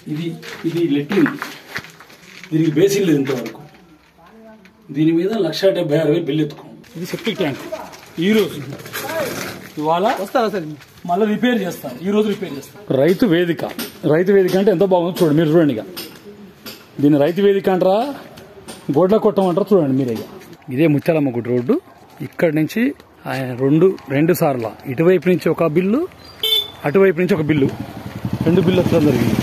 ఇది ఇది లెట్టిన్ దీనికి బేసిక్ లేదు ఇంతవరకు దీని మీద లక్ష డెబ్బై ఆరు వేలు బిల్లు ఎత్తుకున్నాం ఇది సెప్టిక్ ట్యాంక్ ఈ రోజు ఇవాళ వస్తారా సార్ మళ్ళీ రిపేర్ చేస్తాను ఈ రోజు రిపేర్ చేస్తాను రైతు వేదిక రైతు వేదిక అంటే ఎంత బాగుందో చూడండి మీరు చూడండి ఇక దీన్ని రైతు వేదిక అంటారా గోడ్ల కొట్టమంటారా చూడండి మీరే ఇక ఇదే ముత్యాలమ్మ గుడి రోడ్డు ఇక్కడి నుంచి ఆయన రెండు రెండు సార్ల ఇటువైపు నుంచి ఒక బిల్లు అటువైపు నుంచి ఒక బిల్లు రెండు బిల్లు ఎత్తడం జరిగింది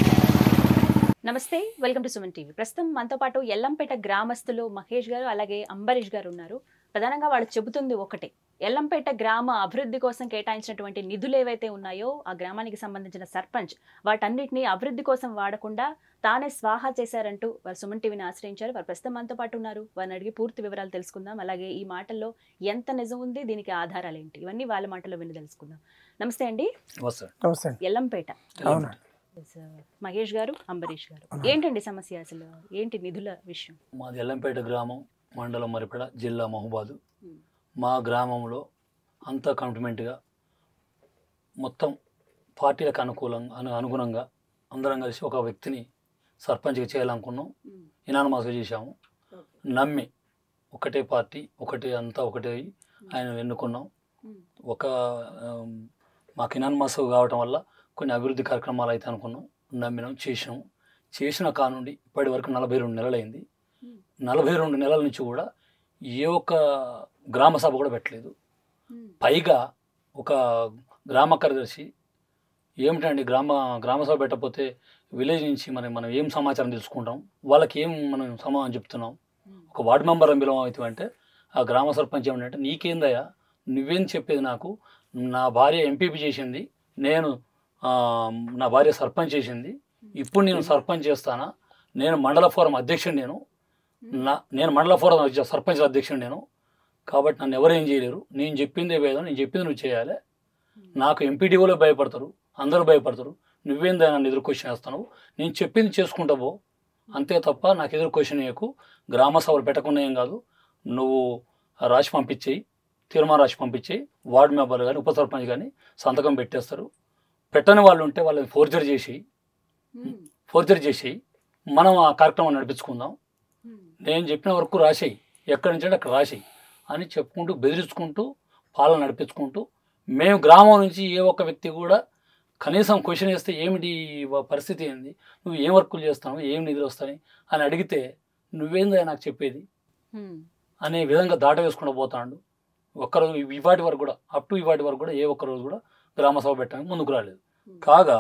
నమస్తే వెల్కమ్ టు సుమన్ టీవీ ప్రస్తుతం మనతో పాటు ఎల్లంపేట గ్రామస్తులు మహేష్ గారు అలాగే అంబరీష్ గారు ఉన్నారు ప్రధానంగా వాళ్ళు చెబుతుంది ఒకటే ఎల్లంపేట గ్రామ అభివృద్ధి కోసం కేటాయించినటువంటి నిధులు ఏవైతే ఉన్నాయో ఆ గ్రామానికి సంబంధించిన సర్పంచ్ వాటన్నిటిని అభివృద్ధి కోసం వాడకుండా తానే స్వాహా చేశారంటూ వారు సుమన్ టీవీని ఆశ్రయించారు వారు ప్రస్తుతం మనతో పాటు ఉన్నారు వారిని అడిగి పూర్తి వివరాలు తెలుసుకుందాం అలాగే ఈ మాటల్లో ఎంత నిజం ఉంది దీనికి ఆధారాలు ఏంటి ఇవన్నీ వాళ్ళ మాటల్లో విని తెలుసుకుందాం నమస్తే అండి నమస్తే అండి ఎల్లంపేట అవునా Yes, uh, మహేష్ గారు అంబరీష్ గారు ఏంటండి సమస్య అసలు ఏంటి నిధుల విషయం మాది ఎల్లంపేట గ్రామం మండలం మరిపెడ జిల్లా మహబాదు Hmm. మా గ్రామంలో అంతా కమిట్మెంట్గా మొత్తం పార్టీలకు అనుకూలంగా అను అనుగుణంగా అందరం కలిసి ఒక వ్యక్తిని సర్పంచ్గా చేయాలనుకున్నాం ఇనానమాస్గా చేశాము నమ్మి ఒకటే పార్టీ ఒకటే అంతా ఒకటే అయ్యి ఆయన ఎన్నుకున్నాం ఒక ఆమ్, మాకు ఇనానమాస్ కావటం వల్ల కొన్ని అభివృద్ధి కార్యక్రమాలు అయితే అనుకున్నాం నమ్మినాం చేసినాం చేసిన కానుండి ఇప్పటి వరకు నలభై రెండు నెలలైంది నలభై రెండు నెలల నుంచి కూడా ఏ ఒక్క గ్రామ సభ కూడా పెట్టలేదు పైగా ఒక గ్రామ కార్యదర్శి ఏమిటండి గ్రామ గ్రామ సభ పెట్టకపోతే విలేజ్ నుంచి మరి మనం ఏం సమాచారం తెలుసుకుంటాం వాళ్ళకి ఏం మనం సమాధానం చెప్తున్నాం ఒక వార్డు మెంబర్ పిలవం అవుతాం అంటే ఆ గ్రామ సర్పంచ్ ఏమంటే నీకేందయ్యా నువ్వేం చెప్పేది నాకు నా భార్య ఎంపీపీ చేసింది నేను ఆ, నా భార్య సర్పంచ్ చేసింది ఇప్పుడు నేను సర్పంచ్ చేస్తానా నేను మండల ఫోరం అధ్యక్షుడు నేను నా నేను మండల ఫోరం అధ్య- సర్పంచ్ అధ్యక్షుడు నేను కాబట్టి నన్ను ఎవరేం చేయలేరు నేను చెప్పిందే వేదం నేను చెప్పింది నువ్వు చేయాలి నాకు ఎంపీడీఓలో భయపడతారు అందరూ భయపడతారు నువ్వేందా నన్ను ఎదురు క్వశ్చన్ వేస్తున్నావు నేను చెప్పింది చేసుకుంటా పో అంతే తప్ప నాకు ఎదురు క్వశ్చన్ వేయకు గ్రామ సభలు పెట్టకుండా ఏం కాదు నువ్వు రాసి పంపించేయి తీర్మానం రాసి పంపించేయి వార్డు మెంబర్లు కానీ ఉప సర్పంచ్ కానీ సంతకం పెట్టేస్తారు పెట్టని వాళ్ళు ఉంటే వాళ్ళని ఫోర్జరీ చేసి ఫోర్జరీ చేసి మనం ఆ కార్యక్రమం నడిపించుకుందాం నేను చెప్పిన వరకు రాసేయి ఎక్కడి నుంచి అంటే అక్కడ రాసేయి అని చెప్పుకుంటూ బెదిరించుకుంటూ పాలన నడిపించుకుంటూ మేము గ్రామం నుంచి ఏ ఒక్క వ్యక్తి కూడా కనీసం క్వశ్చన్ వేస్తే ఏమిటి ఈ వ- పరిస్థితి ఏంది నువ్వు ఏం వర్కులు చేస్తావు ఏం నిధులు వస్తాయి అని అడిగితే నువ్వేందా నాకు చెప్పేది అనే విధంగా దాట వేసుకుంటూ పోతాడు ఒక్కరోజు ఇవాటి వరకు కూడా అప్ టు ఇవాటి వరకు కూడా ఏ ఒక్క రోజు కూడా గ్రామ సభ పెట్టడానికి ముందుకు రాలేదు కాగా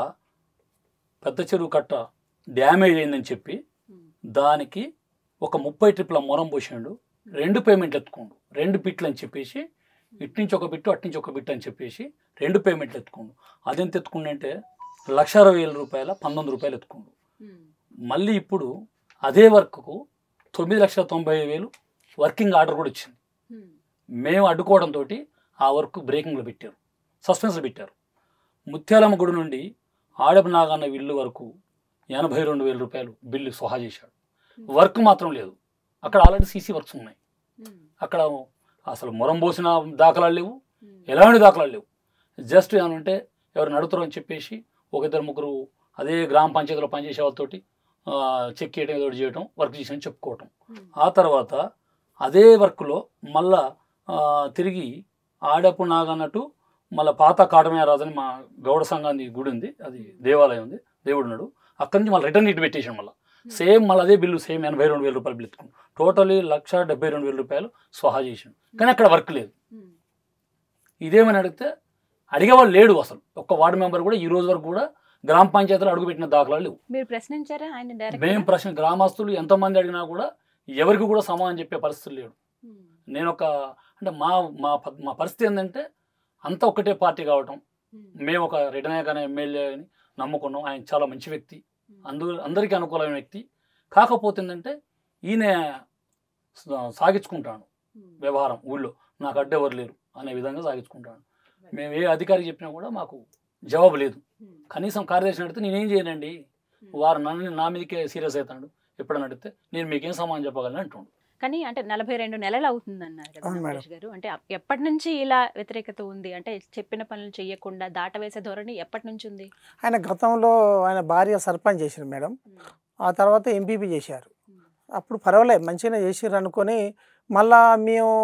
పెద్ద చెరువు కట్ట డ్యామేజ్ అయిందని చెప్పి దానికి ఒక ముప్పై ట్రిప్ల మొరం పోసిండు రెండు పేమెంట్లు ఎత్తుకోండు రెండు బిట్లు అని చెప్పేసి ఇటు నుంచి ఒక బిట్టు అటు నుంచి ఒక బిట్టు అని చెప్పేసి రెండు పేమెంట్లు ఎత్తుకోండు అదెంత ఎత్తుకుండు అంటే లక్ష అరవై వేల రూపాయల పంతొమ్మిది రూపాయలు ఎత్తుకోండు మళ్ళీ ఇప్పుడు అదే వర్క్కు తొమ్మిది లక్షల తొంభై ఐదు వేలు వర్కింగ్ ఆర్డర్ కూడా వచ్చింది మేము అడ్డుకోవడంతో ఆ వర్క్ బ్రేకింగ్లో పెట్టారు సస్పెన్స్లో పెట్టారు ముత్యాలమ్మ గుడి నుండి ఆడపు నాగన్న ఇల్లు వరకు ఎనభై రెండు వేల రూపాయలు బిల్లు సహా చేశాడు వర్క్ మాత్రం లేదు అక్కడ ఆల్రెడీ సీసీ వర్క్స్ ఉన్నాయి అక్కడ అసలు మొరం పోసిన దాఖలాలు లేవు ఎలాంటి దాఖలాలు లేవు జస్ట్ ఏమంటే ఎవరు నడుతారు అని చెప్పేసి ఒక ఇద్దరు ముగ్గురు అదే గ్రామ పంచాయతీలో పనిచేసే వాళ్ళతోటి ఆ, చెక్ చేయడం ఏదో ఒకటి చేయడం వర్క్ చేసి చెప్పుకోవటం ఆ తర్వాత అదే వర్క్లో మళ్ళా ఆ, తిరిగి ఆడపు నాగన్నట్టు మళ్ళీ పాత కాటమయ్య రాజు అని మా గౌడ సంఘాన్ని గుడి ఉంది అది దేవాలయం ఉంది దేవుడు ఉన్నాడు అక్కడి నుంచి మళ్ళీ రిటర్న్ ఇటు పెట్టేసాం మళ్ళీ సేమ్ మళ్ళీ అదే బిల్లు సేమ్ ఎనభై రెండు వేల రూపాయలు బిల్లు ఎత్తుకున్నాం టోటలీ లక్ష డెబ్బై రెండు వేల రూపాయలు స్వహా చేసాం కానీ అక్కడ వర్క్ లేదు ఇదేమని అడిగితే అడిగేవాళ్ళు లేడు అసలు ఒక్క వార్డు మెంబర్ కూడా ఈ రోజు వరకు కూడా గ్రామ పంచాయతీలో అడుగుపెట్టిన దాఖలాలు లేవు మీరు ప్రశ్నించారా ఆయన డైరెక్ట్ మేము ప్రశ్న గ్రామస్తులు ఎంతమంది అడిగినా కూడా ఎవరికి కూడా సమాధానం చెప్పే పరిస్థితి లేడు నేను ఒక అంటే మా మా ప- మా పరిస్థితి ఏంటంటే అంతా ఒకటే పార్టీ కావటం మేము ఒక రిటనాయక్ అనే ఎమ్మెల్యేని నమ్ముకున్నాం ఆయన చాలా మంచి వ్యక్తి అందు అందరికీ అనుకూలమైన వ్యక్తి కాకపోతే ఏంటంటే ఈయన సా- సాగించుకుంటాను వ్యవహారం ఊళ్ళో నాకు అడ్డెవరు లేరు అనే విధంగా సాగించుకుంటాను మేము ఏ అధికారికి చెప్పినా కూడా మాకు జవాబు లేదు కనీసం కార్యదర్శిని అడిగితే నేనేం చేయనండి వారు నన్ను నా మీదకే సీరియస్ అవుతాడు ఎప్పుడని అడిగితే నేను మీకేం సమాధానం చెప్పగలను అంటుండు కానీ అంటే నలభై రెండు నెలలు అవుతుంది అన్నారు కదా అవును నరేష్ గారు అంటే అప్- ఎప్పటి నుంచి ఇలా వ్యతిరేకత ఉంది అంటే చెప్పిన పనులు చేయకుండా దాటవేసే ధోరణి ఎప్పటి నుంచి ఉంది ఆయన గతంలో ఆయన భార్య సర్పంచ్ చేశారు మేడం ఆ తర్వాత ఎంపీపీ చేశారు అప్పుడు పర్వాలేదు మంచిగానే చేసిర్రు అనుకొని మళ్ళా మేము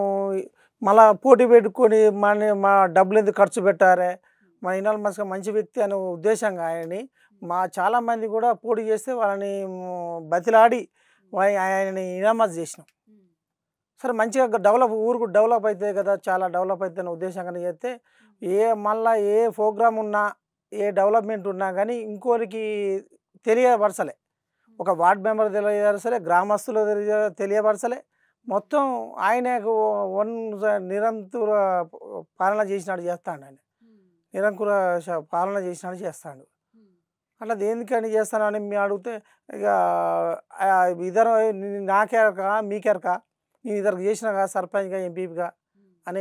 మళ్ళా పోటీ పెట్టుకొని మన మా డబ్బులు ఎందుకు ఖర్చు పెట్టారే మా ఇనాల్ మస్క మంచి వ్యక్తి అనే ఉద్దేశంగా ఆయనని మా చాలామంది కూడా పోటీ చేస్తే వాళ్ళని మ్, బతిలాడి వా- ఆయనని ఇనామస్ చేసినాం సరే మంచిగా డెవలప్ ఊరుకు డెవలప్ అవుతుంది కదా చాలా డెవలప్ అవుతుంది అనే ఉద్దేశంగానే చేస్తే ఏ మళ్ళా ఏ ప్రోగ్రామ్ ఉన్నా ఏ డెవలప్మెంట్ ఉన్నా కానీ ఇంకోరికి తెలియపరచలే ఒక వార్డ్ మెంబర్ తెలియపరచలే గ్రామస్తులు తెలియ తెలియపరచలే మొత్తం ఆయనకు వన్ నిరంతర పాలన చేసినాడు చేస్తాడు ఆయన నిరంకుర శ- పాలన చేసినాడు చేస్తాడు అట్లా దేనికని చేస్తాను అని మేము అడిగితే ఇక ఆ, ఇద్దరు నీ- నాకెరక మీకెరక నేను ఇద్దరికి చేసినాగా సర్పంచ్గా ఎంపీగా అనే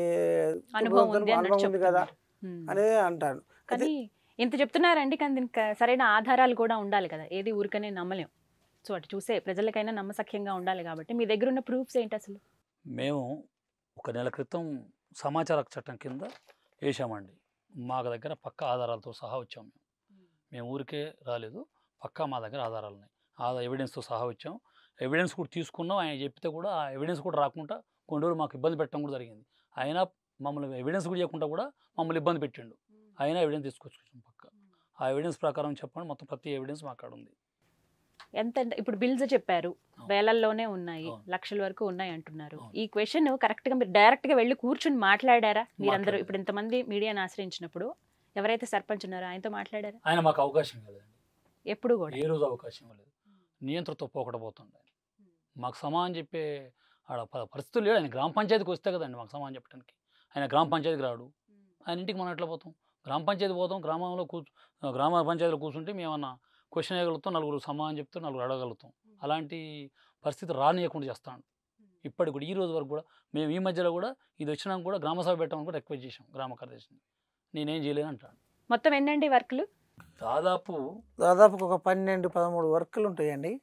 అనుభవం ఉంది అనుభవం అన్నట్టు ఉంది కదా చెప్తున్నారు. ఉమ్. అనేది అంటాడు కానీ ఇంత చెప్తున్నారండి కానీ దీనికి సరైన ఆధారాలు కూడా ఉండాలి కదా ఏది ఊరికనే నమ్మలేం సో అటు చూసే ప్రజలకైనా నమ్మసఖ్యంగా ఉండాలి కాబట్టి మీ దగ్గర ఉన్న ప్రూఫ్స్ ఏంటి అసలు మేము ఒక నెల క్రితం సమాచార చట్టం కింద వేసామండి మా దగ్గర పక్క ఆధారాలతో సహా వచ్చాం మేము మేము ఊరికే రాలేదు పక్కా మా దగ్గర ఆధారాలు ఉన్నాయి ఆధార ఎవిడెన్స్తో సహా వచ్చాం ఎవిడెన్స్ కూడా తీసుకున్నాం ఆయన చెప్తే కూడా ఆ ఎవిడెన్స్ కూడా రాకుండా కొన్ని రోజులు మాకు ఇబ్బంది పెట్టడం కూడా జరిగింది అయినా మమ్మల్ని ఎవిడెన్స్ కూడా చేయకుండా కూడా మమ్మల్ని ఇబ్బంది పెట్టిండు అయినా ఎవిడెన్స్ తీసుకొచ్చాం పక్క ఆ ఎవిడెన్స్ ప్రకారం చెప్పండి మొత్తం ప్రతి ఎవిడెన్స్ మా కాడ ఉంది ఎంత అంటే ఇప్పుడు బిల్స్ చెప్పారు అవును. వేలల్లోనే ఉన్నాయి అవును. లక్షల వరకు ఉన్నాయి అంటున్నారు అవును. ఈ క్వశ్చన్ కరెక్ట్ గా మీరు డైరెక్ట్ గా వెళ్ళి కూర్చుని మాట్లాడారా మీరందరూ మాట్లాడారు. ఇప్పుడు ఇంతమంది మీడియాను ఆశ్రయించినప్పుడు ఎవరైతే సర్పంచ్ ఉన్నారో ఆయనతో మాట్లాడారా ఆయన మాకు అవకాశం ఇవ్వలేదండి ఎప్పుడు కూడా ఏ రోజు అవకాశం ఇవ్వలేదు నియంత్రణతో పోకడపోతుండే మాకు సమానం చెప్పే ఆడ ప- పరిస్థితులు లేడు ఆయన గ్రామ పంచాయతీకి వస్తే కదండి మాకు సమానం చెప్పడానికి ఆయన గ్రామ పంచాయతీకి రాడు ఆయన ఇంటికి మనం ఎట్లా పోతాం గ్రామ పంచాయతీ పోతాం గ్రామంలో కూర్చు గ్రామ పంచాయతీలో కూర్చుంటే మేమన్నా క్వశ్చన్ వేయగలుగుతాం నలుగురు సమానం చెప్తే నలుగురు అడగలుగుతాం అలాంటి పరిస్థితి రానియకుండా చేస్తాను ఇప్పటికి కూడా ఈ రోజు వరకు కూడా మేము ఈ మధ్యలో కూడా ఇది వచ్చినాక కూడా గ్రామ సభ పెట్టామని కూడా రిక్వెస్ట్ చేసాం గ్రామ కార్యదర్శిని నేనేం చేయలేను అంటాను మొత్తం ఎన్నండి వర్క్లు దాదాపు దాదాపు ఒక పన్నెండు పదమూడు వర్కులు ఉంటాయండి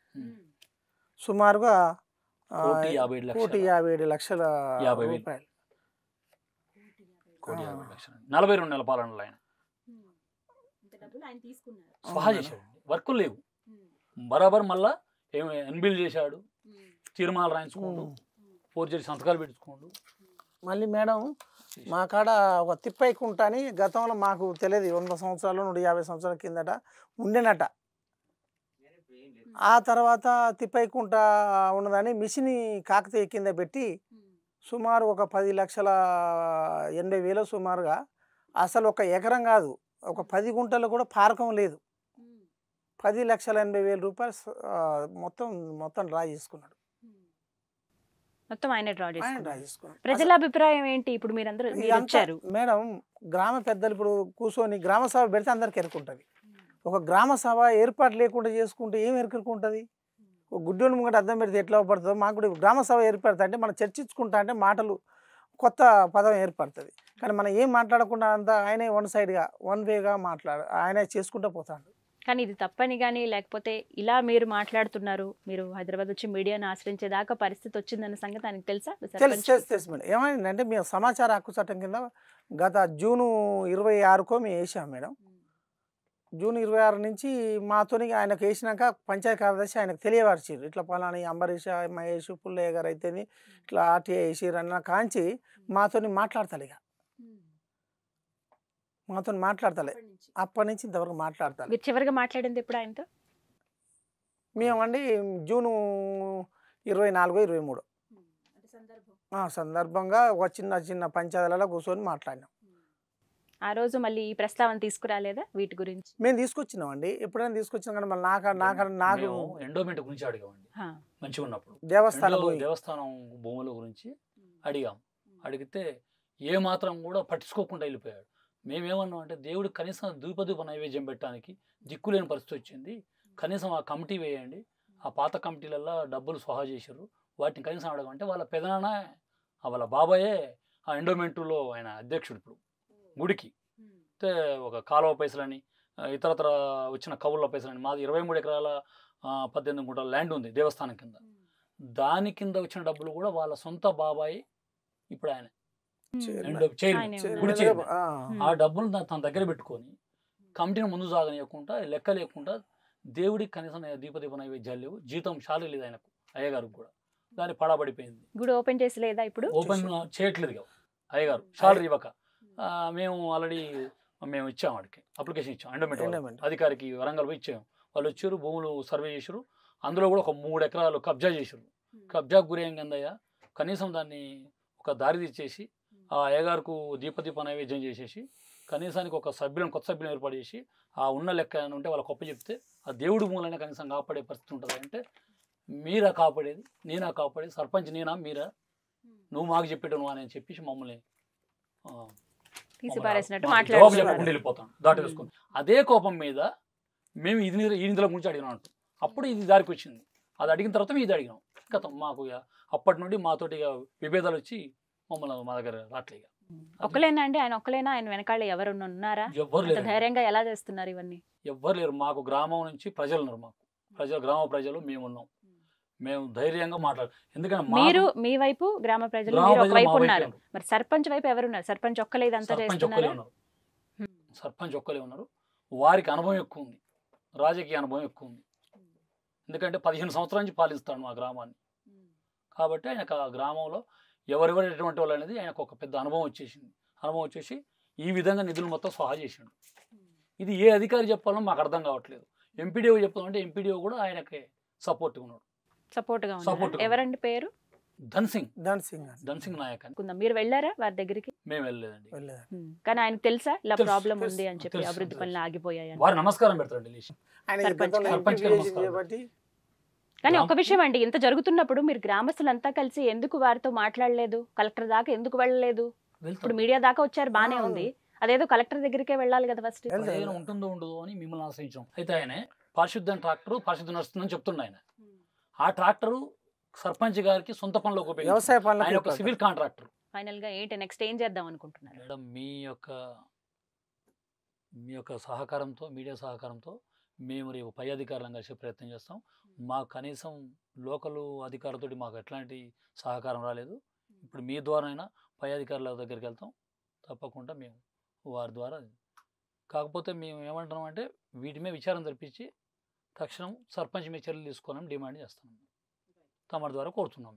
సుమారుగా ఆ, కోటి యాభై ఏడు కోటి లక్షల యాభై ఏడు లక్షల యాభై వేలు. రూపాయలు కోటి ఆ. యాభై ఏడు లక్షలు నలభై రెండు నెలల పాలనలో ఆయన స్వాహా అవును. చేశాడు వర్కులు లేవు బరాబర్ మళ్ళా ఏమి ఎన్బిల్ చేశాడు తీర్మానాలు రాయించుకోండు ఉమ్. ఫోర్జరీ సంతకాలు పెట్టుకోండు మళ్ళీ మేడం మా కాడ ఒక తిప్పైకుంట అని గతంలో మాకు తెలియదు వంద సంవత్సరాలు నూట యాభై సంవత్సరాల కిందట ఉండేనట ఆ తర్వాత తిప్పైకుంట ఉన్నదని మిషన్ కాకతీయ కింద పెట్టి సుమారు ఒక పది లక్షల ఎనభై వేలు సుమారుగా అసలు ఒక ఎకరం కాదు ఒక పది గుంటలు కూడా పారకం లేదు పది లక్షల ఎనభై వేల రూపాయలు స- ఆ, మొత్తం మొత్తం డ్రా చేసుకున్నాడు మొత్తం ఆయన డ్రా ఆయన డ్రా చేసుకున్నారు చేసుకున్నాడు ప్రజల అభిప్రాయం ఏంటి ఇప్పుడు మీరందరూ మీరు ఇదంతా- వచ్చారు మేడం గ్రామ పెద్దలు ఇప్పుడు కూర్చొని గ్రామ సభ పెడితే అందరికి ఎరుకుంటుంది ఒక గ్రామ సభ ఏర్పాటు లేకుండా చేసుకుంటే ఏం ఎరుకుంటుంది ఒక గుడ్డోని ముంగట అర్థం పెడితే ఎట్లా పడుతుందో మాకు కూడా గ్రామ సభ ఏర్పడతా అంటే మనం చర్చించుకుంటా అంటే మాటలు కొత్త పదం ఏర్పడుతుంది కానీ మనం ఏం మాట్లాడకుండా అంతా ఆయనే వన్ సైడ్గా వన్ వేగా మాట్లాడ ఆయనే చేసుకుంటూ పోతాడు కానీ ఇది తప్పని కానీ లేకపోతే ఇలా మీరు మాట్లాడుతున్నారు మీరు హైదరాబాద్ వచ్చి మీడియాను ఆశ్రయించేదాకా పరిస్థితి వచ్చిందన్న సంగతి ఆయనకు తెలుసా తెలుసు సర్పంచ్? తెలుసు తెలుసు మేడం ఏమైందంటే మేము సమాచార హక్కు చట్టం కింద గత జూను ఇరవై ఆరుకో మేము వేసాం మేడం జూన్ ఇరవై ఆరు నుంచి మాతోని ఆయనకు వేసినాక పంచాయతీ కార్యదర్శి ఆయనకు తెలియపరిచారు ఇట్లా పలాని అంబరీష్ మహేష్ పుల్లయ్య గారు అయితేని ఇట్లా ఆర్టీఐ వేసిర్రు అన్న కాంచి మాతోని మాట్లాడతారు ఇక మాతో మాట్లాడతలే అప్పటి నుంచి ఇంతవరకు మాట్లాడతారు మీరు చివరిగా మాట్లాడింది ఎప్పుడు ఆయనతో మేమండి జూను ఇరవై నాలుగు ఇరవై మూడు ఆ సందర్భంగా ఒక చిన్న చిన్న పంచాయతీలలో కూర్చొని మాట్లాడినాం ఆ రోజు మళ్ళీ ఈ ప్రస్తావన తీసుకురాలేదా వీటి గురించి మేము తీసుకొచ్చినామండి ఎప్పుడైనా తీసుకొచ్చినాం కానీ మళ్ళీ నాకు నాకు నాకు మేము ఎండోమెంట్ గురించి అడిగామండి హా. మంచిగా ఉన్నప్పుడు దేవస్థానం ఎండో పోయి దేవస్థానం భూముల గురించి అడిగాం అడిగితే ఏ మాత్రం కూడా పట్టించుకోకుండా వెళ్ళిపోయాడు మేమేమన్నాం అంటే దేవుడు కనీసం ధూపధూప నైవేద్యం పెట్టడానికి దిక్కులేని పరిస్థితి వచ్చింది కనీసం ఆ కమిటీ వేయండి ఆ పాత కమిటీలలో డబ్బులు స్వాహా చేశారు వాటిని కనీసం అడగమంటే వాళ్ళ పెదనాన్న ఆ వాళ్ళ బాబాయే ఆ ఎండోమెంటులో ఆయన అధ్యక్షుడు ఇప్పుడు గుడికి అయితే ఒక కాలువ పైసలని ఆ, ఇతరతర వచ్చిన కవుల పైసలని మాది ఇరవై మూడు ఎకరాల ఆ, పద్దెనిమిది గుంటల ల్యాండ్ ఉంది దేవస్థానం కింద దాని కింద వచ్చిన డబ్బులు కూడా వాళ్ళ సొంత బాబాయి ఇప్పుడు ఆయన చైర్మన్. అండ్ చైర్మన్ ఆయనే చైర్మన్ గుడి ఉన్నారు. చైర్మన్ ఆ, ఆ డబ్బులు దా- తన దగ్గర పెట్టుకొని కమిటీని ముందు సాగనీయకుండా లెక్క లేకుండా దేవుడికి కనీసం దీపదీప నైవేద్యాలు లేవు జీతం శాలరీ లేదు ఆయనకు అయ్యగారికి కూడా దాన్ని పడబడిపోయింది గుడి ఓపెన్ చేసి లేదా ఇప్పుడు ఓపెన్ చేయట్లేదు ఇక అయ్యగారు శాలరీ ఇవ్వక ఆ, మేము ఆల్రెడీ మేము ఇచ్చాం వాడికి అప్లికేషన్ ఇచ్చాం ఎండోమెంట్ Endowment. అధికారికి వరంగల్ పోయి ఇచ్చాం వాళ్ళు వచ్చారు భూములు సర్వే చేశారు అందులో కూడా ఒక మూడు ఎకరాలు కబ్జా చేశారు కబ్జాకు గురేం కందయ్య కనీసం దాన్ని ఒక దారి తీసేసి ఆ అయ్యగారుకు దీపదీప నైవేద్యం చేసేసి కనీసానికి ఒక సభ్యులను కొత్త సభ్యులను ఏర్పాటు చేసి ఆ ఉన్న లెక్క ఏమైనా ఉంటే వాళ్ళ గొప్ప చెప్తే ఆ దేవుడి మూలనే కనీసం కాపాడే పరిస్థితి ఉంటుంది అంటే మీరా కాపాడేది నేనా కాపాడేది సర్పంచ్ నేనా మీరా నువ్వు మాకు చెప్పేట నువ్వు అని చెప్పేసి మమ్మల్ని ఆ, తీసి మమ్మల్ని పారేసినట్టు మాకు జవాబు మాట్లాడుతున్నారు చెప్పకుండా వెళ్ళిపోతాం దాటి వేసుకుని అదే కోపం మీద మేము ఇది నిధుల- ఈ నిధుల గురించి అడిగినాం అంటూ అప్పుడు ఇది దారికి వచ్చింది అది అడిగిన తర్వాత మేము ఇది అడిగినాం గతం మాకు ఇక అప్పటి నుండి మాతోటి ఇక విభేదాలు వచ్చి మమ్మల్ని మా దగ్గర రావట్లే ఇక ఒక్కలేనా అండి ఆయన ఒక్కలేనా ఆయన వెనకాల ఎవరు ఉన్నారా ఎవ్వరు అంత లేరు ధైర్యంగా ఎలా చేస్తున్నారు ఇవన్నీ ఎవ్వరు లేరు మాకు గ్రామం నుంచి ప్రజలు ఉన్నారు మాకు ప్రజలు గ్రామ ప్రజలు మేము ఉన్నాం మేము ధైర్యంగా మాట్లాడు ఎందుకంటే మాకు మీరు మీ వైపు గ్రామ ప్రజలు గ్రామ మీరు ప్రజలు ఒకవైపు మా వైపే ఉన్నారు ఉన్నారు. మరి సర్పంచ్ వైపు ఎవరున్నారు సర్పంచ్ ఒక్కలే ఇదంతా సర్పంచ్ ఒక్కలే చేస్తున్నారా ఉన్నారు సర్పంచ్ ఒక్కలే ఉన్నారు వారికి అనుభవం ఎక్కువ ఉంది రాజకీయ అనుభవం ఎక్కువ ఉంది ఎందుకంటే పదిహేను సంవత్సరాల నుంచి పాలిస్తాడు మా గ్రామాన్ని కాబట్టి ఆయనకు ఆ గ్రామంలో ఎవరెవరు ఎటువంటి వాళ్ళు అనేది ఆయనకు ఒక పెద్ద అనుభవం వచ్చేసింది అనుభవం వచ్చేసి ఈ విధంగా నిధులు మొత్తం సహా చేసిండు ఇది ఏ అధికారి చెప్పాలో మాకు అర్థం కావట్లేదు ఎంపీడీఓ చెప్తామంటే ఎంపీడీఓ కూడా ఆయనకి సపోర్ట్గా ఉన్నాడు సపోర్ట్ గా Support ఉన్నారు గా ఎవరండి పేరు ధన్ సింగ్ ధన్ సింగ్ అని ధన్ సింగ్ నాయక్ అని కుందాం. మీరు వెళ్ళారా వారి దగ్గరికి మేము వెళ్ళలేదండి వెళ్ళేది ఉమ్. కానీ ఆయనకు తెలుసా ఇలా తెలుసు, ప్రాబ్లం తెలుసు, ఉంది అని చెప్పి తెలుసు, అభివృద్ధి తెలుసు. పనులు ఆగిపోయాయని వారు నమస్కారం పెడతారండి లేచి ఆయన సర్పంచ్ గతంలో సర్పంచ్ ఎంపీ గారు చేసింది నమస్కారం. కాబట్టి కానీ గ్రామ- ఒక విషయం అండి ఇంత జరుగుతున్నప్పుడు మీరు గ్రామస్తులంతా కలిసి ఎందుకు వారితో మాట్లాడలేదు కలెక్టర్ దాకా ఎందుకు వెళ్ళలేదు ఇప్పుడు వెళ్తాం మీడియా దాకా వచ్చారు బానే ఆ, ఉంది అదేదో కలెక్టర్ దగ్గరికే వెళ్ళాలి కదా ఫస్ట్ వెళ్తాం. ప్రయోజనం ఉంటుందో ఉండదో అని మిమ్మల్ని ఆశ్రయించాం అయితే ఆయన పారిశుద్ధం ట్రాక్టర్ పారిశుద్ధం నడుస్తుందని చెప్తుండే ఆయన ఆ ట్రాక్టర్ సర్పంచ్ గారికి సొంత పనిలోకి ఉపయోగించారు వ్యవసాయ ఆయన ఒక పనులకు సివిల్ కాంట్రాక్టర్ ఫైనల్ గా ఏంటి నెక్స్ట్ ఏం చేద్దాం అనుకుంటున్నారు మేడం మీ యొక్క మీ యొక్క సహకారంతో మీడియా సహకారంతో మేము రేపు పై అధికారులను కలిసే ప్రయత్నం చేస్తాం మాకు కనీసం లోకల్ అధికారులతోటి మాకు ఎట్లాంటి సహకారం రాలేదు ఇప్పుడు మీ ద్వారానైనా పై అధికారుల దగ్గరికి వెళ్తాం తప్పకుండా మేము వారి ద్వారా కాకపోతే మేము ఏమంటున్నాం అంటే వీటి మీద విచారం జరిపించి తక్షణం సర్పంచ్ మీద చర్యలు తీసుకోవాలని డిమాండ్ చేస్తున్నాం తమ ద్వారా కోరుతున్నాం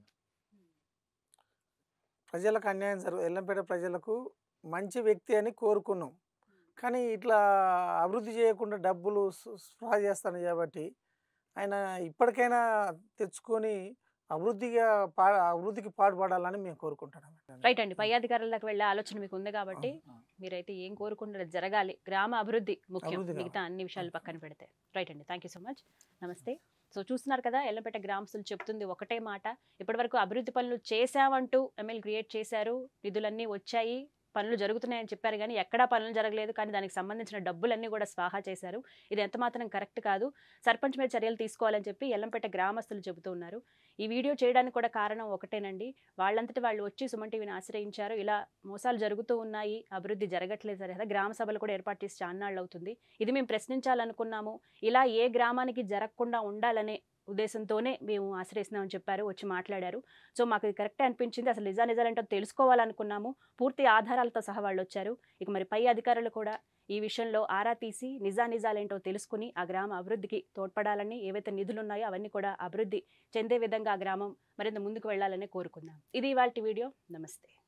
ప్రజలకు అన్యాయం జరుగు ఎల్లంపేట ప్రజలకు మంచి వ్యక్తి అని కోరుకున్నాం కానీ ఇట్లా అభివృద్ధి చేయకుండా డబ్బులు స్- స్ప్రా చేస్తాను కాబట్టి ఆయన ఇప్పటికైనా తెచ్చుకొని అభివృద్ధిగా పా అభివృద్ధికి పాటుపడాలని మేము కోరుకుంటున్నాం రైట్ అండి పై అధికారుల దాకా వెళ్ళే ఆలోచన మీకు ఉంది కాబట్టి మీరైతే ఏం కోరుకుంటారో జరగాలి గ్రామ అభివృద్ధి ముఖ్యం అభివృద్ధి కావాలి. మిగతా అన్ని విషయాలు పక్కన పెడితే రైట్ అండి థ్యాంక్ యూ సో మచ్ నమస్తే సో చూస్తున్నారు కదా ఎల్లంపేట గ్రామస్తులు చెప్తుంది ఒకటే మాట ఇప్పటివరకు అభివృద్ధి పనులు చేశామంటూ ఎమ్మెల్యే క్రియేట్ చేశారు నిధులన్నీ వచ్చాయి పనులు జరుగుతున్నాయని చెప్పారు కానీ ఎక్కడా పనులు జరగలేదు కానీ దానికి సంబంధించిన డబ్బులన్నీ కూడా స్వాహా చేశారు ఇది ఎంత మాత్రం కరెక్ట్ కాదు సర్పంచ్ మీద చర్యలు తీసుకోవాలని చెప్పి ఎల్లంపేట గ్రామస్తులు చెబుతూ ఉన్నారు ఈ వీడియో చేయడానికి కూడా కారణం ఒకటేనండి వాళ్ళంతటి వాళ్ళు వచ్చి సుమన్ టీవీని ఆశ్రయించారు ఇలా మోసాలు జరుగుతూ ఉన్నాయి అభివృద్ధి జరగట్లేదు సరే కదా గ్రామ సభలు కూడా ఏర్పాటు చేసి చాన్నాళ్ళు అవుతుంది ఇది మేము ప్రశ్నించాలనుకున్నాము ఇలా ఏ గ్రామానికి జరగకుండా ఉండాలనే ఉద్దేశంతోనే మేము ఆశ్రయిస్తున్నామని చెప్పారు వచ్చి మాట్లాడారు సో మాకు ఇది కరెక్టే అనిపించింది అసలు నిజా నిజాలేంటో తెలుసుకోవాలనుకున్నాము పూర్తి ఆధారాలతో సహా వాళ్ళు వచ్చారు ఇక మరి పై అధికారులు కూడా ఈ విషయంలో ఆరా తీసి నిజా నిజాలేంటో తెలుసుకుని ఆ గ్రామ అభివృద్ధికి తోడ్పడాలని ఏవైతే నిధులు ఉన్నాయో అవన్నీ కూడా అభివృద్ధి చెందే విధంగా ఆ గ్రామం మరింత ముందుకు వెళ్ళాలని కోరుకున్నాం ఇది ఇవాళ వీడియో నమస్తే